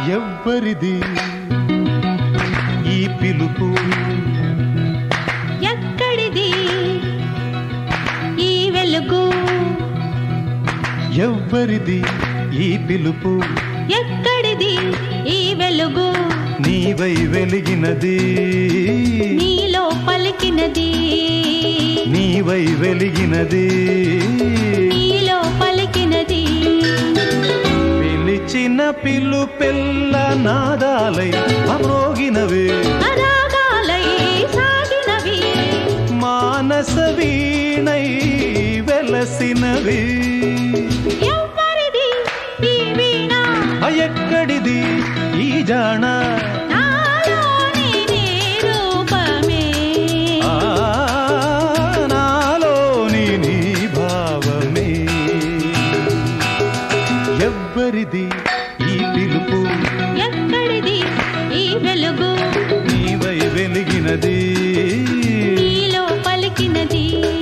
ఎవ్వరిది ఈ పిలుపు ఎక్కడిది ఈ వెలుగు ఎవ్వరిది ఈ పిలుపు ఎక్కడిది ఈ వెలుగు నీవై వెలిగినది నీలో పలికినది నీవై వెలిగినది నీలో పలికినది పిలిచిన పిలుపెల్ల నాదాలై అమోగినవే అరాగాలై సాగినవి మానస వీణై వెలసినవి ఎవ్వరిది ఈ వీణ ఆ ఎక్కడిది ఈ జాణ నాలోని నీ రూపమే ఆ, నాలోని నీ భావమే ఎవ్వరిది ఈ పిలుపు ఎక్కడిది ఈ వెలుగు నీవై వెలిగినది నీలో పలికినది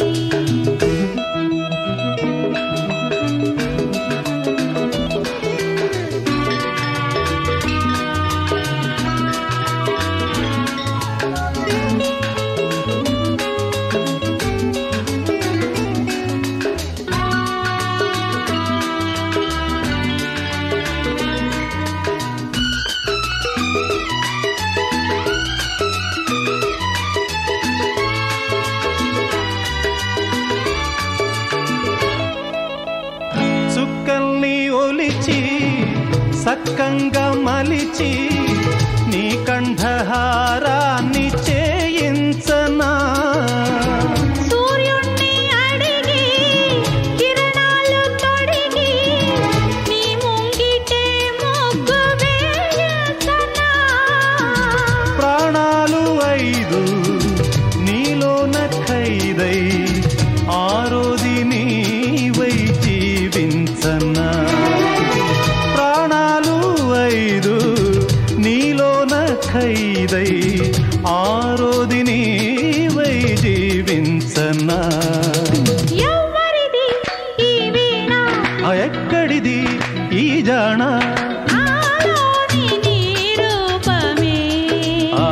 చుక్కల్ని ఒలిచి సక్కంగా మలిచి నీ కంఠహారాన్ని చేయించనా సూర్యుణ్ణి అడిగి కిరణాలు తొడిగి నీ ముంగిటే మొగ్గు వేయసనా ప్రాణాలు ఐదు నీలోన ఖైదై ఆరోది నీవై జీవించనా ప్రాణాలు ఐదు నీలోన ఖైదై ఆరోది నీవై జీవించనా ఎవ్వరిది ఈ వీణ ఆ ఎక్కడిది ఈ జాణ నాలోని నీ రూపమే ఆ,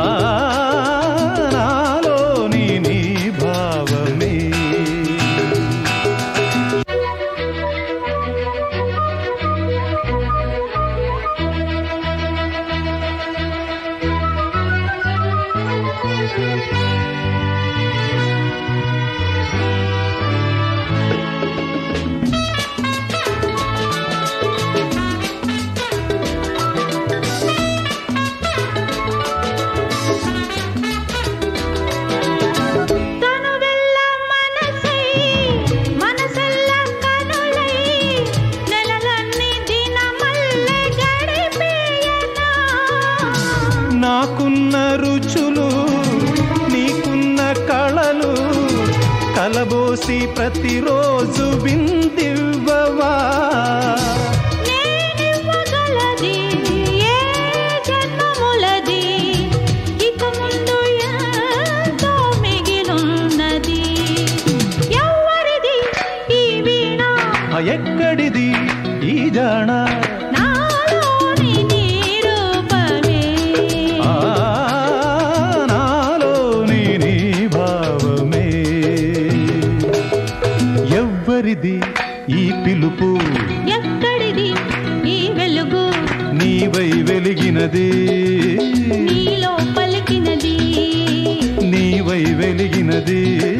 నాలోని నీ భావమే కనువెల్ల మనసై మనసెల్ల కనులై నెలలన్నీ దినమల్లె గడిపేయనా నాకున్న రుచులు నీకున్న కళలు కలబోసి ప్రతిరోజు విందివ్వవా నేనివ్వగలది ఏ జన్మములది ఇక ముందు ఎంతో మిగిలున్నది ఎవ్వరిది ఈ వీణ ఆ ఎక్కడిది ఈ జాణ నాలోని నీ రూపమే ఆ, నాలోని నీ భావమే ఎవ్వరిది ఈ పిలుపు ఎక్కడిది ఈ వెలుగు నీవై వెలిగినది నీలో పలికినది నీవై వెలిగినది